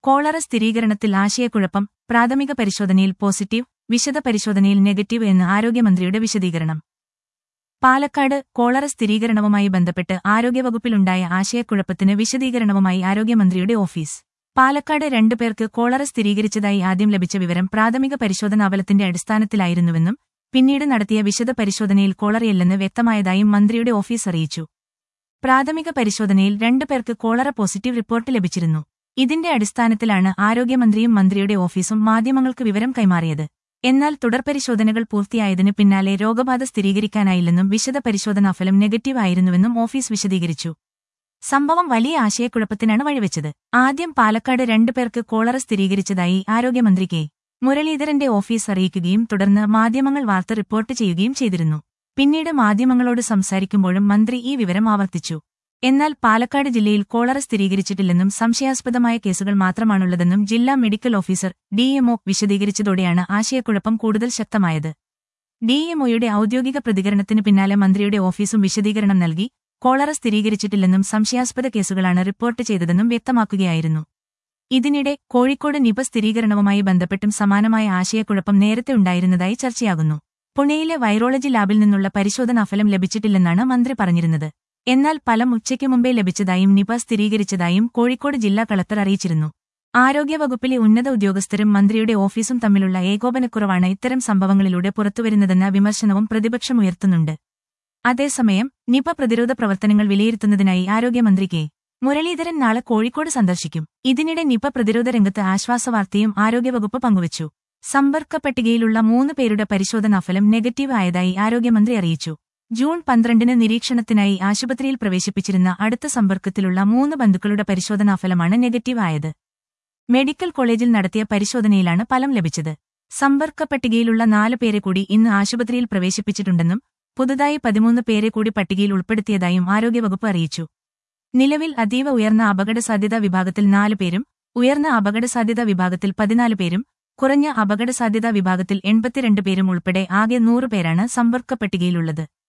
cholera സ്ഥിരീകരണത്തിൽ ആശയക്കുഴപ്പം പ്രാഥമിക പരിശോധനയിൽ പോസിറ്റീവ് വിശദ പരിശോധനയിൽ നെഗറ്റീവ് എന്ന് ആരോഗ്യമന്ത്രിയുടെ വിശദീകരണം പാലക്കാട് കോളറ സ്ഥിരീകരണവുമായി ബന്ധപ്പെട്ട് ആരോഗ്യവകുപ്പിലുണ്ടായ ആശയക്കുഴപ്പത്തിന് വിശദീകരണവുമായി ആരോഗ്യമന്ത്രിയുടെ ഓഫീസ് പാലക്കാട് രണ്ടുപേർക്ക് കോളറ സ്ഥിരീകരിച്ചതായി ആദ്യം ലഭിച്ച വിവരം പ്രാഥമിക പരിശോധനാ ഫലത്തിന്റെ അടിസ്ഥാനത്തിലായിരുന്നുവെന്നും പിന്നീട് നടത്തിയ വിശദ പരിശോധനയിൽ കോളറയില്ലെന്ന് വ്യക്തമായതായും മന്ത്രിയുടെ ഓഫീസ് അറിയിച്ചു പ്രാഥമിക പരിശോധനയിൽ രണ്ടുപേർക്ക് കോളറ പോസിറ്റീവ് റിപ്പോർട്ട് ലഭിച്ചിരുന്നു ഇതിന്റെ അടിസ്ഥാനത്തിലാണ് ആരോഗ്യമന്ത്രിയും മന്ത്രിയുടെ ഓഫീസും മാധ്യമങ്ങൾക്ക് വിവരം കൈമാറിയത് എന്നാൽ തുടർപരിശോധനകൾ പൂർത്തിയായതിനു പിന്നാലെ രോഗബാധ സ്ഥിരീകരിക്കാനായില്ലെന്നും വിശദ പരിശോധനാഫലം നെഗറ്റീവ് ആയിരുന്നുവെന്നും ഓഫീസ് വിശദീകരിച്ചു സംഭവം വലിയ ആശയക്കുഴപ്പത്തിനാണ് വഴിവെച്ചത് ആദ്യം പാലക്കാട് രണ്ടുപേർക്ക് കോളറ സ്ഥിരീകരിച്ചതായി ആരോഗ്യമന്ത്രി കെ മുരളീധരന്റെ ഓഫീസ് അറിയിക്കുകയും തുടർന്ന് മാധ്യമങ്ങൾ വാർത്ത റിപ്പോർട്ട് ചെയ്യുകയും ചെയ്തിരുന്നു പിന്നീട് മാധ്യമങ്ങളോട് സംസാരിക്കുമ്പോഴും മന്ത്രി ഈ വിവരം ആവർത്തിച്ചു എന്നാൽ പാലക്കാട് ജില്ലയിൽ കോളറ സ്ഥിരീകരിച്ചിട്ടില്ലെന്നും സംശയാസ്പദമായ കേസുകൾ മാത്രമാണുള്ളതെന്നും ജില്ലാ മെഡിക്കൽ ഓഫീസർ ഡിഎംഒ വിശദീകരിച്ചതോടെയാണ് ആശയക്കുഴപ്പം കൂടുതൽ ശക്തമായത് ഡിഎംഒയുടെ ഔദ്യോഗിക പ്രതികരണത്തിന് പിന്നാലെ മന്ത്രിയുടെ ഓഫീസും വിശദീകരണം നൽകി കോളറ സ്ഥിരീകരിച്ചിട്ടില്ലെന്നും സംശയാസ്പദ കേസുകളാണ് റിപ്പോർട്ട് ചെയ്തതെന്നും വ്യക്തമാക്കുകയായിരുന്നു ഇതിനിടെ കോഴിക്കോട് നിപ സ്ഥിരീകരണവുമായി ബന്ധപ്പെട്ടും സമാനമായ ആശയക്കുഴപ്പം നേരത്തെ ഉണ്ടായിരുന്നതായി ചർച്ചയാകുന്നു പുണെയിലെ വൈറോളജി ലാബിൽ നിന്നുള്ള പരിശോധനാഫലം ലഭിച്ചിട്ടില്ലെന്നാണ് മന്ത്രി പറഞ്ഞിരുന്നത് എന്നാൽ ഫലം ഉച്ചയ്ക്ക് മുമ്പേ ലഭിച്ചതായും നിപ സ്ഥിരീകരിച്ചതായും കോഴിക്കോട് ജില്ലാ കളക്ടർ അറിയിച്ചിരുന്നു ആരോഗ്യവകുപ്പിലെ ഉന്നത ഉദ്യോഗസ്ഥരും മന്ത്രിയുടെ ഓഫീസും തമ്മിലുള്ള ഏകോപനക്കുറവാണ് ഇത്തരം സംഭവങ്ങളിലൂടെ പുറത്തുവരുന്നതെന്ന വിമർശനവും പ്രതിപക്ഷമുയർത്തുന്നുണ്ട് അതേസമയം നിപ പ്രതിരോധ പ്രവർത്തനങ്ങൾ വിലയിരുത്തുന്നതിനായി ആരോഗ്യമന്ത്രി കെ മുരളീധരൻ നാളെ കോഴിക്കോട് സന്ദർശിക്കും ഇതിനിടെ നിപ പ്രതിരോധ രംഗത്ത് ആശ്വാസവാർത്തയും ആരോഗ്യവകുപ്പ് പങ്കുവച്ചു സമ്പർക്ക പട്ടികയിലുള്ള മൂന്ന് പേരുടെ പരിശോധനാഫലം നെഗറ്റീവ് ആയതായി ആരോഗ്യമന്ത്രി അറിയിച്ചു ജൂൺ പന്ത്രണ്ടിന് നിരീക്ഷണത്തിനായി ആശുപത്രിയിൽ പ്രവേശിപ്പിച്ചിരുന്ന അടുത്ത സമ്പർക്കത്തിലുള്ള മൂന്ന് ബന്ധുക്കളുടെ പരിശോധനാഫലമാണ് നെഗറ്റീവ് ആയത് മെഡിക്കൽ കോളേജിൽ നടത്തിയ പരിശോധനയിലാണ് ഫലം ലഭിച്ചത് സമ്പർക്ക പട്ടികയിലുള്ള നാല് പേരെ കൂടി ഇന്ന് ആശുപത്രിയിൽ പ്രവേശിപ്പിച്ചിട്ടുണ്ടെന്നും പുതുതായി പതിമൂന്ന് പേരെ കൂടി പട്ടികയിൽ ഉൾപ്പെടുത്തിയതായും ആരോഗ്യവകുപ്പ് അറിയിച്ചു നിലവിൽ അതീവ ഉയർന്ന അപകടസാധ്യതാ വിഭാഗത്തിൽ നാല് പേരും ഉയർന്ന അപകടസാധ്യതാ വിഭാഗത്തിൽ പതിനാല് പേരും കുറഞ്ഞ അപകടസാധ്യതാ വിഭാഗത്തിൽ എൺപത്തിരണ്ട് പേരും ഉൾപ്പെടെ ആകെ നൂറ് പേരാണ് സമ്പർക്ക പട്ടികയിലുള്ളത്